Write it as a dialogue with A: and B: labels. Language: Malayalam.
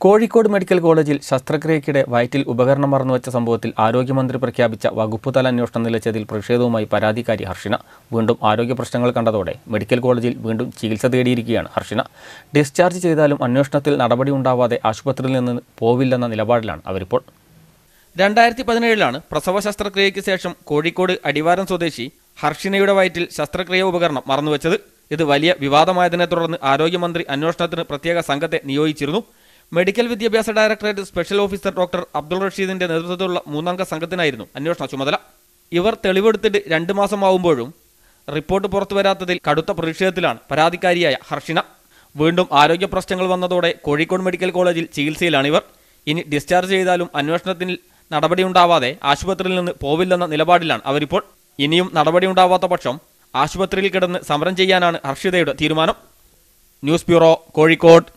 A: കോഴിക്കോട് മെഡിക്കൽ കോളേജിൽ ശസ്ത്രക്രിയയ്ക്കിടെ വയറ്റിൽ ഉപകരണം മറന്നുവെച്ച സംഭവത്തിൽ ആരോഗ്യമന്ത്രി പ്രഖ്യാപിച്ച വകുപ്പുതല അന്വേഷണം നിലച്ചതിൽ പ്രതിഷേധവുമായി പരാതിക്കാരി ഹർഷിന വീണ്ടും ആരോഗ്യ പ്രശ്നങ്ങൾ കണ്ടതോടെ മെഡിക്കൽ കോളേജിൽ വീണ്ടും ചികിത്സ തേടിയിരിക്കുകയാണ് ഹർഷിന ഡിസ്ചാർജ് ചെയ്താലും അന്വേഷണത്തിൽ നടപടി ഉണ്ടാവാതെ ആശുപത്രിയിൽ നിന്ന് പോവില്ലെന്ന നിലപാടിലാണ് അവരിപ്പോൾ രണ്ടായിരത്തി പതിനേഴിലാണ് പ്രസവ ശസ്ത്രക്രിയയ്ക്ക് ശേഷം കോഴിക്കോട് അടിവാരം സ്വദേശി ഹർഷിനയുടെ വയറ്റിൽ ശസ്ത്രക്രിയ ഉപകരണം മറന്നുവെച്ചത് ഇത് വലിയ വിവാദമായതിനെ തുടർന്ന് ആരോഗ്യമന്ത്രി അന്വേഷണത്തിന് പ്രത്യേക സംഘത്തെ നിയോഗിച്ചിരുന്നു മെഡിക്കൽ വിദ്യാഭ്യാസ directorate special officer doctor Abdul റഷീദിന്റെ നേതൃത്വത്തിലുള്ള മൂന്നംഗ സംഘത്തിനായിരുന്നു അന്വേഷണ ചുമതല ഇവർ തെളിവെടുത്തിട്ട് രണ്ട് മാസമാവുമ്പോഴും റിപ്പോർട്ട് പുറത്തുവരാത്തതിൽ കടുത്ത പ്രതിഷേധത്തിലാണ് പരാതിക്കാരിയായ ഹർഷിന വീണ്ടും ആരോഗ്യ പ്രശ്നങ്ങൾ വന്നതോടെ കോഴിക്കോട് മെഡിക്കൽ കോളേജിൽ ചികിത്സയിലാണ് ഇവർ ഇനി ഡിസ്ചാർജ് ചെയ്താലും അന്വേഷണത്തിൽ നടപടിയുണ്ടാവാതെ ആശുപത്രിയിൽ നിന്ന് പോവില്ലെന്ന നിലപാടിലാണ് അവരിപ്പോൾ ഇനിയും നടപടിയുണ്ടാവാത്ത പക്ഷം ആശുപത്രിയിൽ കിടന്ന് സമരം ചെയ്യാനാണ് ഹർഷിതയുടെ തീരുമാനം ന്യൂസ് ബ്യൂറോ കോഴിക്കോട്